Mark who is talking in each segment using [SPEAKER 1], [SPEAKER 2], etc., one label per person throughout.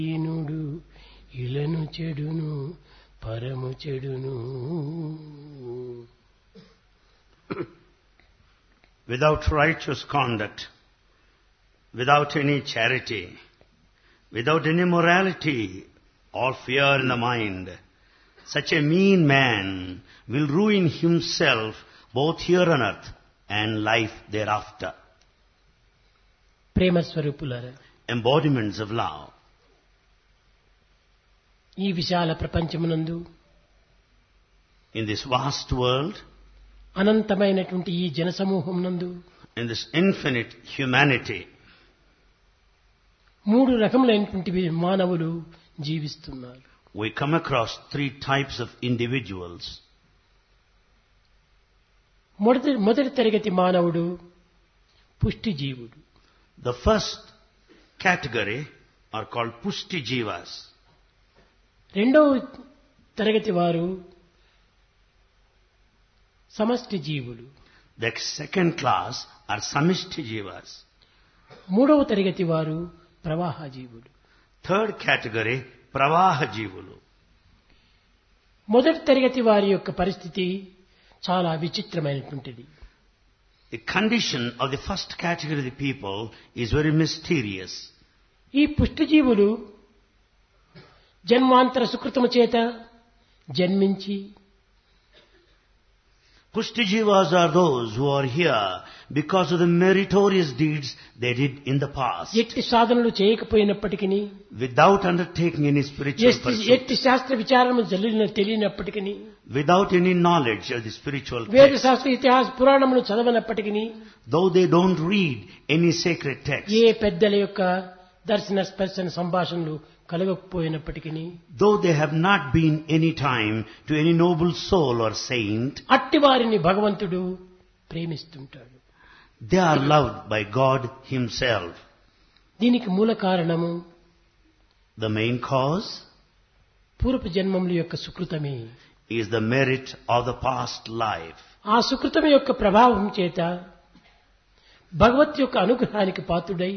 [SPEAKER 1] ఈనుడు ఇలను చెడును పరము చెడును
[SPEAKER 2] without righteous conduct, without any charity, without any morality or fear in the mind, such a mean man will ruin himself both here on earth and life thereafter.
[SPEAKER 1] ప్రేమ స్వరూపులారా
[SPEAKER 2] Embodiments of love.
[SPEAKER 1] ఈ విశాల ప్రపంచమునందు
[SPEAKER 2] In this vast world,
[SPEAKER 1] అనంతమైనటువంటి ఈ జనసమూహం నందు
[SPEAKER 2] in this infinite humanity,
[SPEAKER 1] మూడు రకములైనటువంటి మానవులు జీవిస్తున్నారు
[SPEAKER 2] we come across three types of individuals.
[SPEAKER 1] మొదటి మొదటి తరగతి మానవుడు పుష్టి జీవుడు
[SPEAKER 2] The first category are called Pushti Jivas.
[SPEAKER 1] రెండవ తరగతి వారు సమష్టి జీవులు
[SPEAKER 2] The second class are Samishti Jivas.
[SPEAKER 1] మూడవ తరగతి వారు ప్రవాహ జీవులు
[SPEAKER 2] Third category, Pravaha Jivulu.
[SPEAKER 1] మొదటి తరగతి వారి యొక్క పరిస్థితి చాలా విచిత్రమైనటువంటిది
[SPEAKER 2] The condition of the first category of the people is very mysterious.
[SPEAKER 1] ఈ పుష్టిజీవులు జన్మాంతర సుకృతము చేత జన్మించి
[SPEAKER 2] Pushti Jivas are those who are here because of the meritorious deeds they did in the past,
[SPEAKER 1] ఎట్టి సాధనలు చేయకపోయినప్పటికీ
[SPEAKER 2] without undertaking any spiritual
[SPEAKER 1] ఎట్టి
[SPEAKER 2] pursuit,
[SPEAKER 1] ఎట్టి శాస్త్ర విచారము జల్లిన తెలియనప్పటికీ
[SPEAKER 2] without any knowledge of the spiritual
[SPEAKER 1] వేద
[SPEAKER 2] text,
[SPEAKER 1] శాస్త్ర ఇతిహాస పురాణములు చదవనప్పటికీ
[SPEAKER 2] though they don't read any sacred text,
[SPEAKER 1] ఏ పెద్దల యొక్క దర్శన స్పర్శన సంభాషణలు కలగకపోయినప్పటికీ
[SPEAKER 2] though they have not been any time to any noble soul or saint,
[SPEAKER 1] అట్టి వారిని భగవంతుడు ప్రేమిస్తుంటాడు
[SPEAKER 2] they are loved by God Himself.
[SPEAKER 1] దీనికి మూల కారణము
[SPEAKER 2] The main cause
[SPEAKER 1] పూర్వపు జన్మముల యొక్క సుకృతమే
[SPEAKER 2] is the merit of the past life.
[SPEAKER 1] ఆ సుకృతం యొక్క ప్రభావం చేత భగవత్ యొక్క అనుగ్రహానికి పాత్రుడై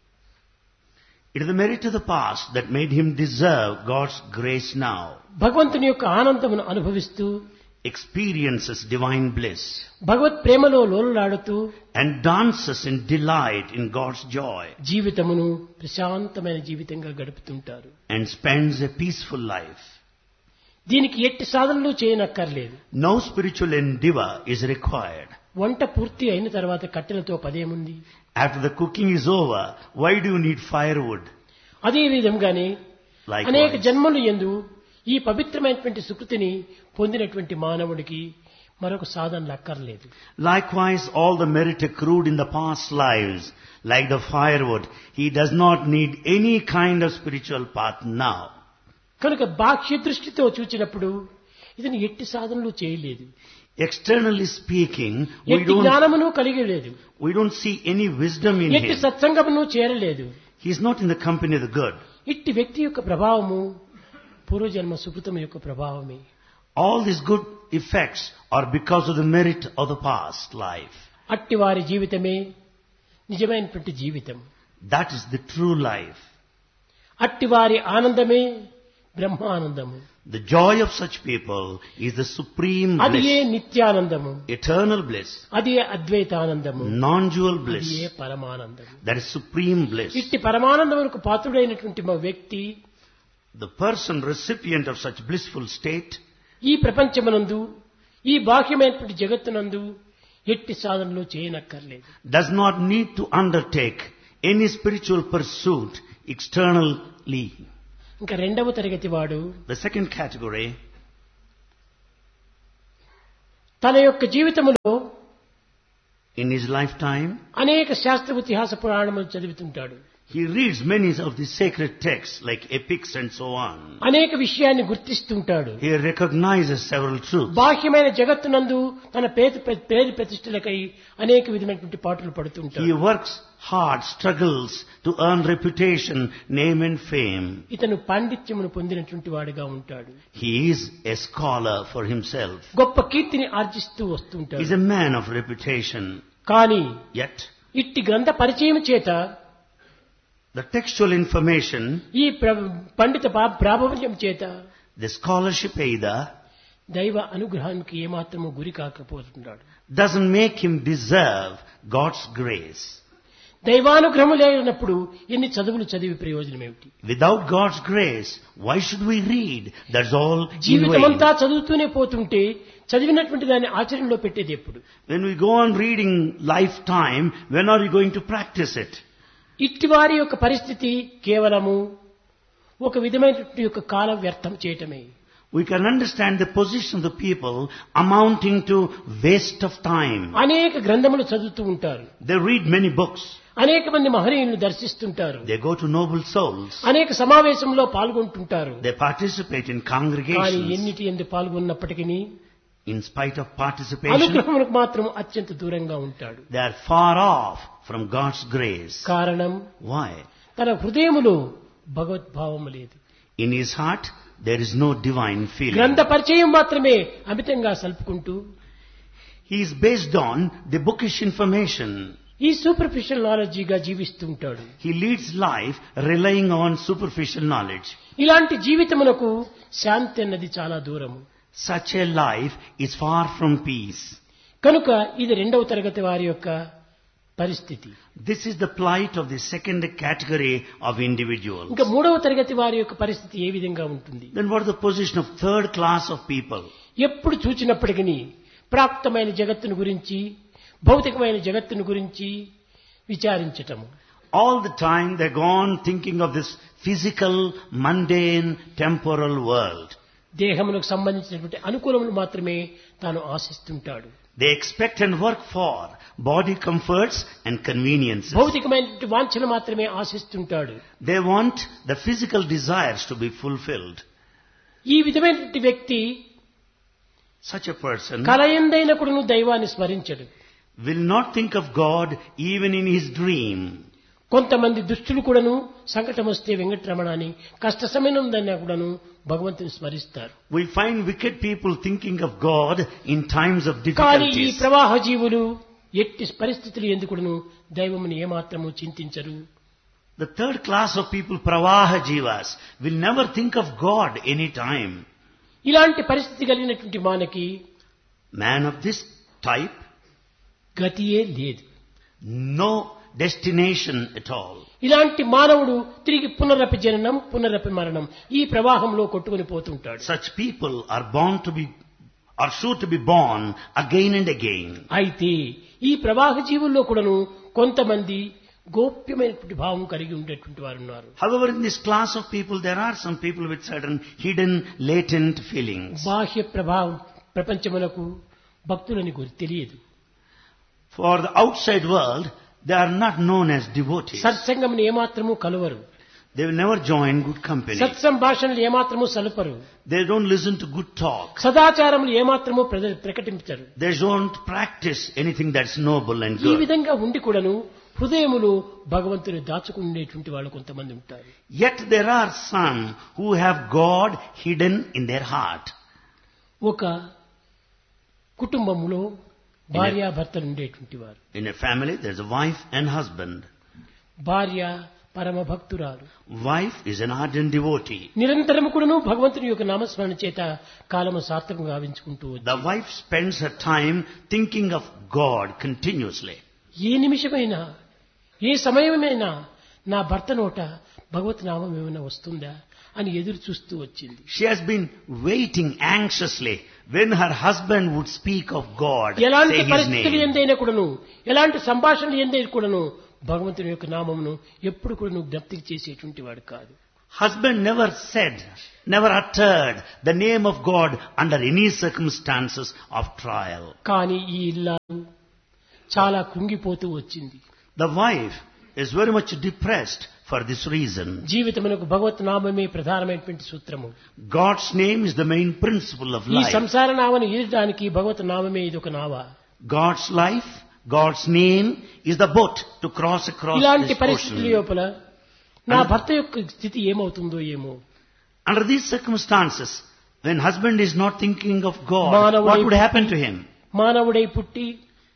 [SPEAKER 2] It is the merit of the past that made him deserve God's grace now,
[SPEAKER 1] భగవంతుని యొక్క ఆనందమును అనుభవిస్తూ
[SPEAKER 2] experiences divine bliss,
[SPEAKER 1] భగవత్ ప్రేమలో లోలులాడుతూ
[SPEAKER 2] and dances in delight in God's joy,
[SPEAKER 1] జీవితమును ప్రశాంతమైన జీవితంగా గడుపుతుంటారు
[SPEAKER 2] and spends a peaceful life.
[SPEAKER 1] దీనికి ఎట్టి సాధనలు చేయనక్కర్లేదు
[SPEAKER 2] No spiritual endeavor is required.
[SPEAKER 1] వంట పూర్తి అయిన తర్వాత కట్టెలతో పదేముంది
[SPEAKER 2] After the cooking is over, why do you need firewood?
[SPEAKER 1] అదే విధంగానే అనేక
[SPEAKER 2] Likewise,
[SPEAKER 1] జన్మలు ఎందు ఈ పవిత్రమైనటువంటి సుకృతిని పొందినటువంటి మానవుడికి మరొక సాధనలు అక్కర్లేదు
[SPEAKER 2] likewise, all the merit accrued in the past lives, like the firewood, he does not need any kind of spiritual path now.
[SPEAKER 1] కనుక బాహ్య దృష్టితో చూచినప్పుడు ఇతను ఎట్టి సాధనలు చేయలేదు
[SPEAKER 2] Externally speaking, we
[SPEAKER 1] ఎట్టి
[SPEAKER 2] don't,
[SPEAKER 1] జ్ఞానమును కలిగి లేదు
[SPEAKER 2] we don't see any wisdom in
[SPEAKER 1] ఎట్టి
[SPEAKER 2] him.
[SPEAKER 1] సత్సంగమును చేరలేదు
[SPEAKER 2] He is not in the company of the good.
[SPEAKER 1] ఇట్టి వ్యక్తి యొక్క ప్రభావము పూర్వజన్మ సుకృతం యొక్క ప్రభావమే
[SPEAKER 2] All these good effects are because of the merit of the past life.
[SPEAKER 1] అట్టి వారి జీవితమే నిజమైనటువంటి జీవితం
[SPEAKER 2] That is the true life.
[SPEAKER 1] అట్టి వారి ఆనందమే బ్రహ్మానందము
[SPEAKER 2] The joy of such people is the supreme
[SPEAKER 1] అది ఏ
[SPEAKER 2] bliss,
[SPEAKER 1] నిత్యానందము
[SPEAKER 2] eternal bliss,
[SPEAKER 1] అది ఏ అద్వైతానందము
[SPEAKER 2] non-dual
[SPEAKER 1] అది
[SPEAKER 2] bliss.
[SPEAKER 1] A పరమానందము
[SPEAKER 2] That is supreme bliss.
[SPEAKER 1] ఇట్టి పరమానందములకు పాత్రుడైనటువంటి మా వ్యక్తి
[SPEAKER 2] The person recipient of such blissful state
[SPEAKER 1] ఈ ప్రపంచమునందు ఈ బాహ్యమైనటువంటి జగత్తునందు ఎట్టి సాధనలు చేయనక్కర్లేదు
[SPEAKER 2] does not need to undertake any spiritual pursuit externally.
[SPEAKER 1] ఇంకా రెండవ తరగతి వాడు
[SPEAKER 2] The second category,
[SPEAKER 1] తన యొక్క జీవితములో
[SPEAKER 2] in his lifetime,
[SPEAKER 1] అనేక శాస్త్ర ఇతిహాస పురాణములు చదువుతుంటాడు
[SPEAKER 2] he reads many of the sacred texts like epics and so on.
[SPEAKER 1] అనేక విషయాన్ని గుర్తిస్తుంటాడు
[SPEAKER 2] He recognizes several truths.
[SPEAKER 1] బాహ్యమైన జగత్తునందు తన పేరు పేరు ప్రతిష్టలకై అనేక విధమైనటువంటి పాటలు
[SPEAKER 2] He
[SPEAKER 1] పడుతుంటాడు
[SPEAKER 2] works hard, struggles to earn reputation, name and fame.
[SPEAKER 1] ఇతను పాండిత్యమును పొందినటువంటి వాడిగా ఉంటాడు
[SPEAKER 2] He is a scholar for himself.
[SPEAKER 1] గొప్ప కీర్తిని ఆర్జిస్తూ
[SPEAKER 2] He is
[SPEAKER 1] వస్తుంటాడు
[SPEAKER 2] a man of reputation.
[SPEAKER 1] కానీ
[SPEAKER 2] Yet,
[SPEAKER 1] ఇట్టి గ్రంథ పరిచయం చేత
[SPEAKER 2] The textual information,
[SPEAKER 1] ఈ ప్ర- పండిత పా- ప్రాబల్యం చేత
[SPEAKER 2] the scholarship either,
[SPEAKER 1] దైవ అనుగ్రహానికి ఏమాత్రము గురి కాకపోతున్నాడు
[SPEAKER 2] doesn't make him deserve God's grace.
[SPEAKER 1] దైవానుగ్రహము లేనప్పుడు ఎన్ని చదువులు చదివి ప్రయోజనం ఏమిటి
[SPEAKER 2] Without God's grace, why should we read? That's all in vain.
[SPEAKER 1] జీవితమంతా చదువుతూనే పోతుంటే చదివినటువంటి దాన్ని ఆచరణలో పెట్టేది ఎప్పుడు
[SPEAKER 2] When we go on reading lifetime, when are you going to practice it?
[SPEAKER 1] ఇట్టి వారి యొక్క పరిస్థితి కేవలము ఒక విధమైనటువంటి యొక్క కాల వ్యర్థం చేయటమే
[SPEAKER 2] We can understand the position of the people amounting to waste of time.
[SPEAKER 1] అనేక గ్రంథములు చదువుతూ ఉంటారు
[SPEAKER 2] They read many books.
[SPEAKER 1] అనేక మంది మహనీయులను దర్శిస్తుంటారు
[SPEAKER 2] They go to noble souls.
[SPEAKER 1] అనేక సమావేశంలో పాల్గొంటుంటారు
[SPEAKER 2] They participate in
[SPEAKER 1] కానీ
[SPEAKER 2] congregations.
[SPEAKER 1] ఎన్నిటి ఎందు పాల్గొన్నప్పటికీ
[SPEAKER 2] In spite of participation,
[SPEAKER 1] అనుగ్రహములకు మాత్రం అత్యంత దూరంగా ఉంటాడు
[SPEAKER 2] they are far off from God's grace.
[SPEAKER 1] కారణం
[SPEAKER 2] Why?
[SPEAKER 1] తన హృదయములో భగవద్భావము లేదు
[SPEAKER 2] In his heart, there is no divine feeling.
[SPEAKER 1] గ్రంథ పరిచయం మాత్రమే అమితంగా సల్పుకుంటూ
[SPEAKER 2] He is based on the bookish information.
[SPEAKER 1] ఈ సూపర్ఫిషియల్ నాలెడ్జిగా జీవిస్తూ ఉంటాడు
[SPEAKER 2] He leads life relying on superficial knowledge.
[SPEAKER 1] ఇలాంటి జీవితమునకు శాంతి అన్నది చాలా దూరము
[SPEAKER 2] Such a life is far from peace.
[SPEAKER 1] కనుక ఇది రెండవ తరగతి వారి యొక్క పరిస్థితి
[SPEAKER 2] This is the plight of the second category of individuals.
[SPEAKER 1] ఇంకా మూడవ తరగతి వారి యొక్క పరిస్థితి ఏ విధంగా ఉంటుంది
[SPEAKER 2] Then what is the position of third class of people?
[SPEAKER 1] ఎప్పుడు చూచినప్పటికీ ప్రాప్తమైన జగత్తును గురించి భౌతికమైన జగత్తును గురించి విచారించటము
[SPEAKER 2] All the time they go on thinking of this physical, mundane, temporal world.
[SPEAKER 1] దేహమునకు సంబంధించినటువంటి అనుకూలములు మాత్రమే తాను ఆశిస్తుంటాడు
[SPEAKER 2] They expect and work for body comforts and conveniences.
[SPEAKER 1] భౌతికమైనటువంటి వాంఛలు మాత్రమే ఆశిస్తుంటాడు
[SPEAKER 2] They want the physical desires to be fulfilled.
[SPEAKER 1] ఈ విధమైనటువంటి వ్యక్తి
[SPEAKER 2] Such a person
[SPEAKER 1] కలయందైన కూడాను దైవాన్ని స్మరించడు
[SPEAKER 2] will not think of God even in his dream.
[SPEAKER 1] కొంతమంది దుష్టులు కూడాను సంకటం వస్తే వెంకటరమణ అని కష్ట సమయంలో కూడాను భగవంతుని స్మరిస్తారు
[SPEAKER 2] We find wicked people thinking of God in times of
[SPEAKER 1] కానీ ఈ
[SPEAKER 2] difficulties.
[SPEAKER 1] ప్రవాహ జీవులు ఎట్టి పరిస్థితులు ఎందుకును దైవముని ఏమాత్రము చింతించరు
[SPEAKER 2] The third class of people, Pravaha Jivas, will never think of God any time.
[SPEAKER 1] ఇలాంటి పరిస్థితి కలిగినటువంటి మానకి
[SPEAKER 2] Man of this type,
[SPEAKER 1] గతియే లేదు
[SPEAKER 2] no destination at all.
[SPEAKER 1] ఇలాంటి మానవుడు తిరిగి పునరపి జననం పునరపి మరణం ఈ ప్రవాహంలో కొట్టుకుని పోతుంటాడు
[SPEAKER 2] Such people are born to be, are sure to be born again and again.
[SPEAKER 1] అయితే ఈ ప్రవాహ జీవుల్లో కూడాను కొంతమంది గోప్యమైనటువంటి భావం కలిగి ఉండేటువంటి వారు ఉన్నారు
[SPEAKER 2] However, in this class of people, there are some people with certain hidden, latent feelings.
[SPEAKER 1] బాహ్య ప్రభావం ప్రపంచమునకు భక్తులని గురి తెలియదు
[SPEAKER 2] For the outside world, they are not known as devotees.
[SPEAKER 1] సత్సంగమును ఏమాత్రము కలువరు
[SPEAKER 2] They will never join good company.
[SPEAKER 1] సత్సంభాషణలు ఏమాత్రము సలుపరు
[SPEAKER 2] They don't listen to good talk.
[SPEAKER 1] సదాచారములు ఏమాత్రము ప్రజ- ప్రకటించరు
[SPEAKER 2] They don't practice anything that's noble and
[SPEAKER 1] ఈ
[SPEAKER 2] good.
[SPEAKER 1] విధంగా ఉండి కూడాను హృదయములు భగవంతుని దాచుకునేటువంటి వాళ్ళు కొంతమంది ఉంటారు
[SPEAKER 2] Yet there are some who have God hidden in their heart.
[SPEAKER 1] ఒక కుటుంబంలో భార్యాభర్తలు ఉండేటువంటి వారు
[SPEAKER 2] In a family, there's a wife and husband.
[SPEAKER 1] భార్య పరమ భక్తురాలు
[SPEAKER 2] Wife is an ardent devotee.
[SPEAKER 1] నిరంతరము కూడాను భగవంతుని యొక్క నామస్మరణ చేత కాలము సార్థకంగా గావించుకుంటూ ఉంది.
[SPEAKER 2] The wife spends her time thinking of God continuously.
[SPEAKER 1] ఏ నిమిషమైనా ఏ సమయమైనా నా భర్త నోట భగవత్ నామం ఏమైనా వస్తుందా అని ఎదురు చూస్తూ వచ్చింది
[SPEAKER 2] She has been waiting anxiously when her husband would speak of God,
[SPEAKER 1] ఎలాంటి
[SPEAKER 2] say his
[SPEAKER 1] పరిస్థితులు
[SPEAKER 2] name.
[SPEAKER 1] ఎందైనా కూడాను ఎలాంటి సంభాషణలు ఎందైనా కూడాను భగవంతుని యొక్క నామమును ఎప్పుడు కూడా నువ్వు జ్ఞప్తికి చేసేటువంటి వాడు కాదు
[SPEAKER 2] Husband never said, never uttered the name of God under any circumstances of trial.
[SPEAKER 1] కానీ ఈ ఇల్లాలు చాలా కృంగిపోతూ వచ్చింది
[SPEAKER 2] The wife is very much depressed for this reason.
[SPEAKER 1] జీవితమునకు భగవత్ నామమే ప్రధానమైనటువంటి సూత్రము
[SPEAKER 2] God's name is the main principle of
[SPEAKER 1] ఈ
[SPEAKER 2] life.
[SPEAKER 1] సంసార నామను ఈదడానికి భగవత్ నామమే ఇది ఒక నావ
[SPEAKER 2] God's life, God's name is the boat to cross across
[SPEAKER 1] ఇలాంటి
[SPEAKER 2] this
[SPEAKER 1] పరిస్థితుల
[SPEAKER 2] ocean.
[SPEAKER 1] లోపల నా భర్త యొక్క స్థితి ఏమవుతుందో ఏమో
[SPEAKER 2] Under these circumstances, when husband is not thinking of God,
[SPEAKER 1] మానవుడై
[SPEAKER 2] what would happen to him?
[SPEAKER 1] మానవుడై పుట్టి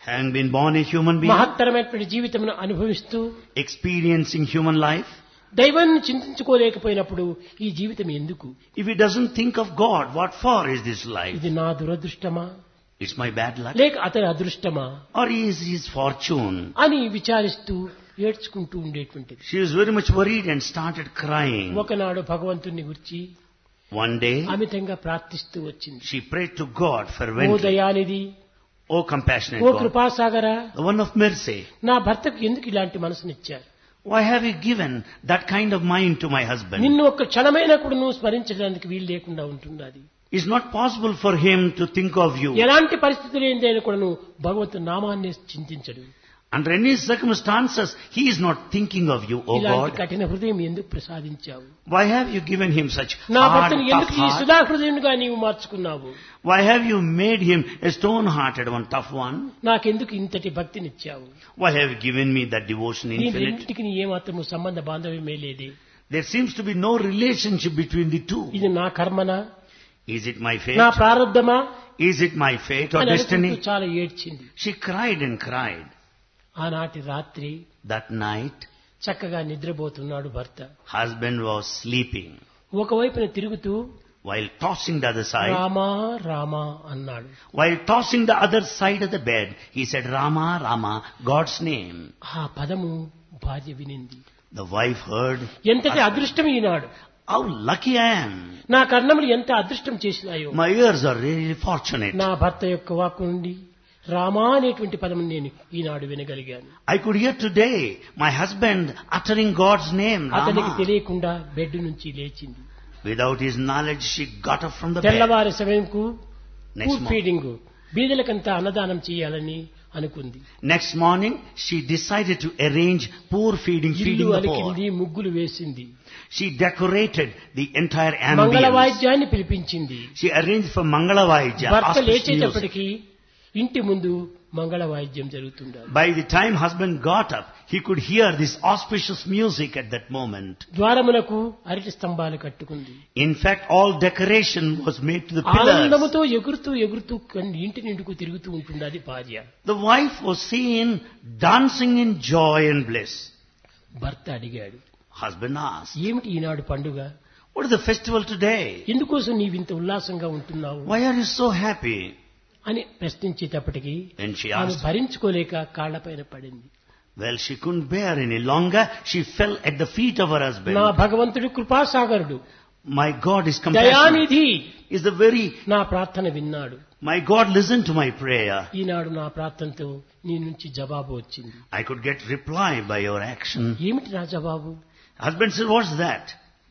[SPEAKER 2] Having been born a human being,
[SPEAKER 1] మహత్తరమైనటువంటి జీవితమును అనుభవిస్తూ
[SPEAKER 2] experiencing human life,
[SPEAKER 1] దైవాన్ని చింతించుకోలేకపోయినప్పుడు ఈ జీవితం ఎందుకు
[SPEAKER 2] if he doesn't think of God, what for is this life?
[SPEAKER 1] ఇది నా దురదృష్టమా
[SPEAKER 2] It's my bad luck?
[SPEAKER 1] లేక అతని అదృష్టమా
[SPEAKER 2] Or is his fortune?
[SPEAKER 1] అని విచారిస్తూ ఏడ్చుకుంటూ ఉండేటువంటిది
[SPEAKER 2] She was very much worried and started crying.
[SPEAKER 1] ఒకనాడు భగవంతుణ్ణి గురించి
[SPEAKER 2] One day,
[SPEAKER 1] అమితంగా ప్రార్థిస్తూ వచ్చింది
[SPEAKER 2] she prayed to God
[SPEAKER 1] oh
[SPEAKER 2] fervently.
[SPEAKER 1] Dayanidhi
[SPEAKER 2] O compassionate
[SPEAKER 1] oh
[SPEAKER 2] God,
[SPEAKER 1] కృపాసాగరా
[SPEAKER 2] the one of mercy,
[SPEAKER 1] నా భర్తకు ఎందుకు ఇలాంటి మనసునిచ్చారు
[SPEAKER 2] why have you given that kind of mind to my husband?
[SPEAKER 1] నిన్ను ఒక్క క్షణమైన కూడా నువ్వు స్మరించడానికి వీలు లేకుండా ఉంటుంది అది
[SPEAKER 2] It's not possible for him to think of you.
[SPEAKER 1] ఎలాంటి పరిస్థితులు ఏందైనా కూడా నువ్వు భగవంతు నామాన్ని చింతించడు
[SPEAKER 2] Under any circumstances, he is not thinking of you, O
[SPEAKER 1] ఇలాంటి
[SPEAKER 2] God.
[SPEAKER 1] కఠిన హృదయం ఎందుకు ప్రసాదించావు
[SPEAKER 2] Why have you given him such
[SPEAKER 1] నా
[SPEAKER 2] hard,
[SPEAKER 1] భర్తను
[SPEAKER 2] tough
[SPEAKER 1] ఎందుకు ఈ
[SPEAKER 2] heart?
[SPEAKER 1] సుధా హృదయునిగా నీవు మార్చుకున్నావు
[SPEAKER 2] Why have you made him a stone-hearted one, tough one?
[SPEAKER 1] నాకెందుకు ఇంతటి భక్తినిచ్చావు
[SPEAKER 2] Why have you given me that devotion
[SPEAKER 1] ఈ
[SPEAKER 2] infinite?
[SPEAKER 1] రెండింటికి నీ ఏమాత్రము సంబంధ బాంధవ్యమే లేదే
[SPEAKER 2] There seems to be no relationship between the two.
[SPEAKER 1] ఇది నా కర్మనా
[SPEAKER 2] Is it my fate?
[SPEAKER 1] నా ప్రారంధమా
[SPEAKER 2] Is it my fate or
[SPEAKER 1] అని అనుకుంటూ
[SPEAKER 2] destiny?
[SPEAKER 1] చాలా ఏడ్చింది
[SPEAKER 2] She cried and cried.
[SPEAKER 1] ఆనాటి రాత్రి
[SPEAKER 2] That night,
[SPEAKER 1] చక్కగా నిద్రపోతున్నాడు భర్త
[SPEAKER 2] husband was sleeping.
[SPEAKER 1] ఒకవైపున తిరుగుతూ
[SPEAKER 2] While tossing the other side,
[SPEAKER 1] Rama Rama అన్నాడు
[SPEAKER 2] while tossing the other side of the bed, he said, Rama, Rama, God's name.
[SPEAKER 1] ఆ పదము భార్య వినింది
[SPEAKER 2] The wife heard,
[SPEAKER 1] ఎంతటి అదృష్టం ఈనాడు
[SPEAKER 2] How lucky I am.
[SPEAKER 1] నా కర్ణములు ఎంత అదృష్టం చేసినాయో
[SPEAKER 2] My ears are really fortunate.
[SPEAKER 1] నా భర్త యొక్క వాక్కు నుండి రామా అనేటువంటి పదం నేను ఈనాడు వినగలిగాను
[SPEAKER 2] I could hear today my husband uttering God's name,
[SPEAKER 1] అతనికి
[SPEAKER 2] Rama.
[SPEAKER 1] తెలియకుండా బెడ్ నుంచి లేచింది
[SPEAKER 2] Without his knowledge, she got up from the bed.
[SPEAKER 1] తెల్లవారి సమయంకు
[SPEAKER 2] Next
[SPEAKER 1] ఫుడ్
[SPEAKER 2] morning,
[SPEAKER 1] ఫీడింగ్ బీదలకంతా అన్నదానం చేయాలని అనుకుంది
[SPEAKER 2] next morning, she decided to arrange poor feeding,
[SPEAKER 1] ఇల్లు
[SPEAKER 2] feeding the poor.
[SPEAKER 1] అలికింది ముగ్గులు వేసింది
[SPEAKER 2] She decorated the entire
[SPEAKER 1] మంగళ
[SPEAKER 2] ambience.
[SPEAKER 1] వాయిద్యాన్ని పిలిపించింది
[SPEAKER 2] She arranged for Mangala Vaidya,
[SPEAKER 1] భర్త
[SPEAKER 2] auspicious music.
[SPEAKER 1] లేచేటప్పటికి ఇంటి ముందు మంగళ వాయిద్యం జరుగుతుండాలి
[SPEAKER 2] By the time husband got up, he could hear this auspicious music at that moment.
[SPEAKER 1] ద్వారములకు అరటి స్తంభాలు కట్టుకుంది
[SPEAKER 2] In fact, all decoration was made to the pillars.
[SPEAKER 1] ఆనందముతో ఎగురుతూ ఎగురుతూ కన్- ఇంటి నిండుకు తిరుగుతూ ఉంటుంది అది భార్య
[SPEAKER 2] The wife was seen dancing in joy and bliss.
[SPEAKER 1] భర్త అడిగాడు
[SPEAKER 2] Husband asked,
[SPEAKER 1] ఏమిటి ఈనాడు పండుగ
[SPEAKER 2] What is the festival today?
[SPEAKER 1] ఎందుకోసం నీవింత ఉల్లాసంగా ఉంటున్నావు
[SPEAKER 2] Why are you so happy?
[SPEAKER 1] అని ప్రశ్నించేటప్పటికి
[SPEAKER 2] And she
[SPEAKER 1] ఆమె
[SPEAKER 2] asked,
[SPEAKER 1] భరించుకోలేక కాళ్లపైన పడింది
[SPEAKER 2] Well, she couldn't bear any longer. She fell at the feet of her
[SPEAKER 1] నా
[SPEAKER 2] husband.
[SPEAKER 1] భగవంతుడు కృపాసాగరుడు
[SPEAKER 2] My God is compassionate.
[SPEAKER 1] Dayanidhi
[SPEAKER 2] Is the very,
[SPEAKER 1] నా ప్రార్థన విన్నాడు
[SPEAKER 2] my God listened to my prayer.
[SPEAKER 1] ఈనాడు నా ప్రార్థనతో నీ నుంచి జవాబు వచ్చింది
[SPEAKER 2] I could get reply by your action.
[SPEAKER 1] ఏమిటి నా జవాబు
[SPEAKER 2] Husband said, what's that?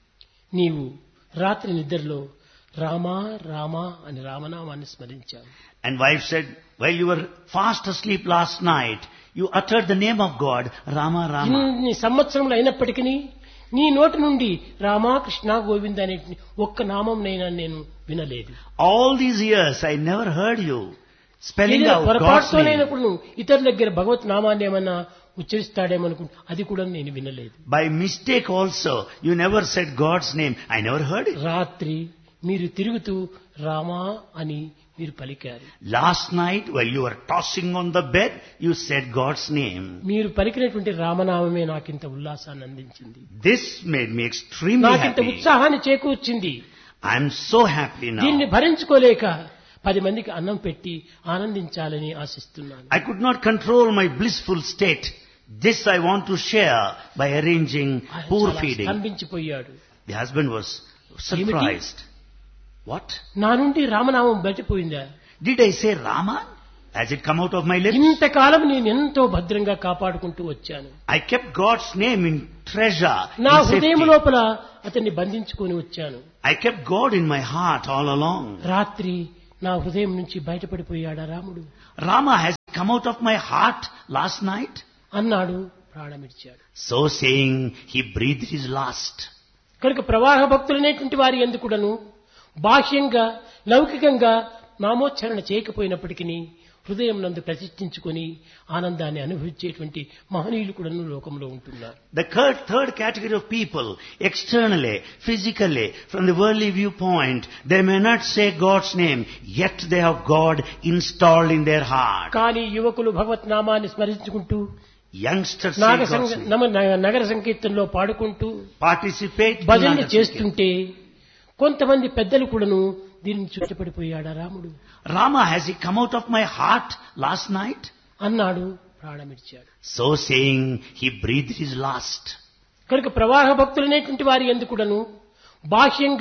[SPEAKER 1] నీవు రాత్రి నిద్రలో రామా రామా అని రామనామాన్ని స్మరించావు
[SPEAKER 2] And wife said, while you were fast asleep last night, you uttered the name of God, Rama Rama.
[SPEAKER 1] ఇన్ని సంవత్సరములు అయినప్పటికీ నీ నోటి నుండి రామా కృష్ణ గోవింద అనే ఒక్క నామంనైనా నేను వినలేదు
[SPEAKER 2] All these years I never heard you spelling
[SPEAKER 1] ఏదైనా
[SPEAKER 2] out God's name.
[SPEAKER 1] పొరపాటుతోనైనప్పుడు నువ్వు ఇతరుల దగ్గర భగవత్ నామాన్ని ఏమన్నా ఉచ్చరిస్తాడేమనుకుంటా అది కూడా నేను వినలేదు
[SPEAKER 2] By mistake also, you never said God's name. I never heard it.
[SPEAKER 1] రాత్రి మీరు తిరుగుతూ రామా అని మీరు పలికారు
[SPEAKER 2] Last night, while you were tossing on the bed, you said God's name.
[SPEAKER 1] మీరు పలికినటువంటి రామనామమే నాకింత ఉల్లాసాన్ని అందించింది
[SPEAKER 2] This made me extremely
[SPEAKER 1] నాకింత
[SPEAKER 2] happy.
[SPEAKER 1] ఉత్సాహాన్ని చేకూర్చింది
[SPEAKER 2] I'm so happy
[SPEAKER 1] దీన్ని
[SPEAKER 2] now.
[SPEAKER 1] భరించుకోలేక పది మందికి అన్నం పెట్టి ఆనందించాలని ఆశిస్తున్నాను
[SPEAKER 2] I could not control my blissful state. This I want to share by arranging
[SPEAKER 1] ఆయన
[SPEAKER 2] poor
[SPEAKER 1] చాలా
[SPEAKER 2] feeding.
[SPEAKER 1] స్తంభించిపోయాడు
[SPEAKER 2] The husband was surprised. What?
[SPEAKER 1] నా నుండి రామనామం బయటపోయిందా
[SPEAKER 2] Did I say Rama? Has it come out of my lips?
[SPEAKER 1] ఇంతకాలం నేను ఎంతో భద్రంగా కాపాడుకుంటూ వచ్చాను
[SPEAKER 2] I kept God's name in treasure,
[SPEAKER 1] నా
[SPEAKER 2] in
[SPEAKER 1] హృదయం
[SPEAKER 2] safety.
[SPEAKER 1] లోపల అతన్ని బంధించుకొని వచ్చాను
[SPEAKER 2] I kept God in my heart all along.
[SPEAKER 1] రాత్రి నా హృదయం నుంచి బయటపడిపోయాడా రాముడు
[SPEAKER 2] Rama has come out of my heart last night.
[SPEAKER 1] అన్నాడు ప్రాణమిడిచాడు
[SPEAKER 2] So saying, he breathed his last.
[SPEAKER 1] కనుక ప్రవాహ భక్తులనేటువంటి వారి ఎందుకుడను బాహ్యంగా లౌకికంగా నామోచ్చరణ చేయకపోయినప్పటికీ హృదయం నందు ప్రతిష్ఠించుకొని ఆనందాన్ని అనుభవించేటువంటి మహనీయులు కూడా లోకంలో ఉంటున్నారు
[SPEAKER 2] The third, third category of people, externally, physically, from the worldly viewpoint, they may not say God's name, yet they have God installed in their heart.
[SPEAKER 1] కానీ యువకులు భగవత్ నామాన్ని స్మరించుకుంటూ
[SPEAKER 2] Youngsters say
[SPEAKER 1] నాగ
[SPEAKER 2] God's
[SPEAKER 1] సంగ-
[SPEAKER 2] name.
[SPEAKER 1] నమ- న- నగర సంకీర్తనలో పాడుకుంటూ
[SPEAKER 2] Participate in
[SPEAKER 1] భజనలు
[SPEAKER 2] Naga
[SPEAKER 1] చేస్తుంటే కొంతమంది పెద్దలు కూడాను దీనిని చుట్టపడిపోయాడా రాముడు
[SPEAKER 2] Rama, has he come out of my heart last night?
[SPEAKER 1] అన్నాడు ప్రాణమిడిచాడు
[SPEAKER 2] So saying, he breathed his last.
[SPEAKER 1] కనుక ప్రవాహ భక్తులనేటువంటి వారి ఎందుకుడను బాహ్యంగా